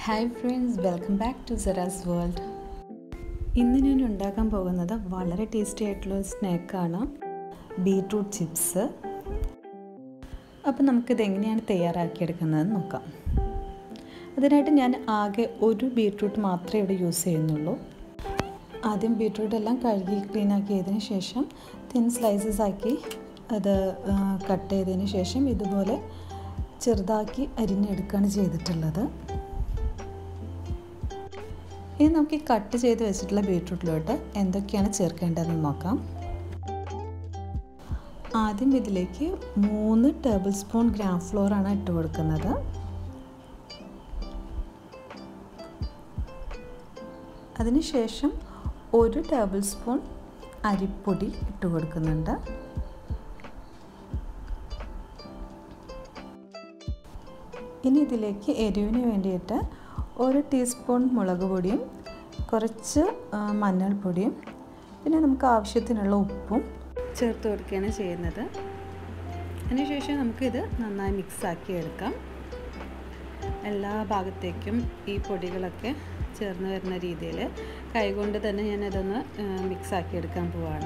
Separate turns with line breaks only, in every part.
hi friends welcome back to Sera's world ഇന്ന് ഞാൻ ഉണ്ടാക്കാൻ പോകുന്നത് വളരെ ടേസ്റ്റി ആയിട്ടുള്ള ഒരു സ്നാക്കാണ് ബീട്രൂട്ട് ചിപ്സ് അപ്പോൾ നമുക്കിത് എങ്ങനെയാണ് തയ്യാറാക്കിയെടുക്കുന്നതെന്ന് നോക്കാം അതിനായിട്ട് ഞാൻ ആകെ ഒരു ബീട്രൂട്ട് മാത്രമേ ഇവിടെ യൂസ് ചെയ്യുന്നുള്ളൂ ആദ്യം ബീട്രൂട്ട് എല്ലാം കഴുകി ക്ലീൻ ആക്കിയതിന് ശേഷം തിൻ സ്ലൈസസ് ആക്കി അത് കട്ട് ചെയ്തതിന് ശേഷം ഇതുപോലെ ചെറുതാക്കി അരിഞ്ഞെടുക്കുകയാണ് ചെയ്തിട്ടുള്ളത് ഇനി നമുക്ക് ഈ കട്ട് ചെയ്ത് വെച്ചിട്ടുള്ള ബീട്രൂട്ടിലോട്ട് എന്തൊക്കെയാണ് ചേർക്കേണ്ടതെന്ന് നോക്കാം ആദ്യം ഇതിലേക്ക് മൂന്ന് ടേബിൾ സ്പൂൺ ഗ്രാം ഫ്ലോറാണ് ഇട്ട് കൊടുക്കുന്നത് അതിനുശേഷം ഒരു ടേബിൾ സ്പൂൺ അരിപ്പൊടി ഇട്ട് കൊടുക്കുന്നുണ്ട് ഇനി ഇതിലേക്ക് എരിവിന് വേണ്ടിയിട്ട് ഒരു ടീസ്പൂൺ മുളക് പൊടിയും കുറച്ച് മഞ്ഞൾപ്പൊടിയും പിന്നെ നമുക്ക് ആവശ്യത്തിനുള്ള ഉപ്പും ചേർത്ത് കൊടുക്കുകയാണ് ചെയ്യുന്നത് അതിനുശേഷം നമുക്കിത് നന്നായി മിക്സാക്കി എടുക്കാം എല്ലാ ഭാഗത്തേക്കും ഈ പൊടികളൊക്കെ ചേർന്ന് വരുന്ന രീതിയിൽ കൈകൊണ്ട് തന്നെ ഞാനതൊന്ന് മിക്സാക്കി എടുക്കാൻ പോവാണ്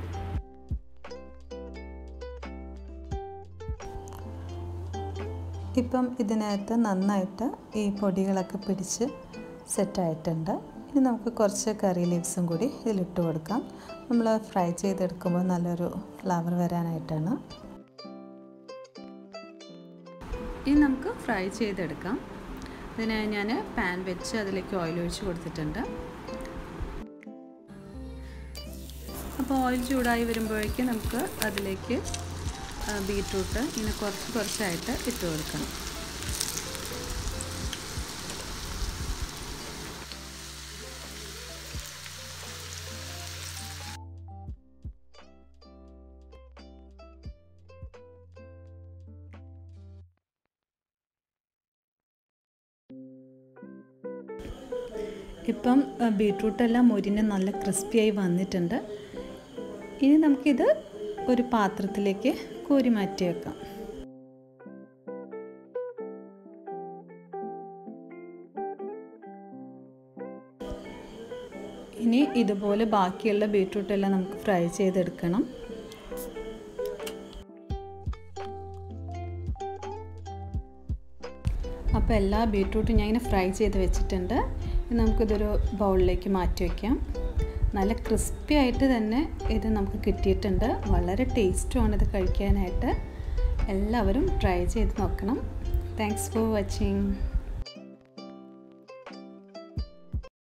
ഇപ്പം ഇതിനകത്ത് നന്നായിട്ട് ഈ പൊടികളൊക്കെ പിടിച്ച് സെറ്റായിട്ടുണ്ട് ഇനി നമുക്ക് കുറച്ച് കറി ലീവ്സും കൂടി ഇതിലിട്ട് കൊടുക്കാം നമ്മൾ ഫ്രൈ ചെയ്തെടുക്കുമ്പോൾ നല്ലൊരു ഫ്ലവർ വരാനായിട്ടാണ് ഇനി നമുക്ക് ഫ്രൈ ചെയ്തെടുക്കാം ഇതിന് ഞാൻ പാൻ വെച്ച് അതിലേക്ക് ഓയിൽ ഒഴിച്ച് കൊടുത്തിട്ടുണ്ട് അപ്പോൾ ഓയിൽ ചൂടായി വരുമ്പോഴേക്കും നമുക്ക് അതിലേക്ക് ബീട്രൂട്ട് ഇങ്ങനെ കുറച്ച് കുറച്ചായിട്ട് ഇട്ട് കൊടുക്കണം ഇപ്പം ബീട്രൂട്ടെല്ലാം മുരിഞ്ഞ് നല്ല ക്രിസ്പിയായി വന്നിട്ടുണ്ട് ഇനി നമുക്കിത് ഒരു പാത്രത്തിലേക്ക് കോരി മാറ്റി വെക്കാം ഇനി ഇതുപോലെ ബാക്കിയുള്ള ബീട്രൂട്ട് എല്ലാം നമുക്ക് ഫ്രൈ ചെയ്തെടുക്കണം അപ്പോൾ എല്ലാ ബീട്രൂട്ടും ഞാൻ ഇങ്ങനെ ഫ്രൈ ചെയ്ത് വെച്ചിട്ടുണ്ട് നമുക്കിതൊരു ബൗളിലേക്ക് മാറ്റി വയ്ക്കാം നല്ല ക്രിസ്പി ആയിട്ട് തന്നെ ഇത് നമുക്ക് കിട്ടിയിട്ടുണ്ട് വളരെ ടേസ്റ്റുമാണ് ഇത് കഴിക്കാനായിട്ട് എല്ലാവരും ട്രൈ ചെയ്ത് നോക്കണം താങ്ക്സ് ഫോർ വാച്ചിങ്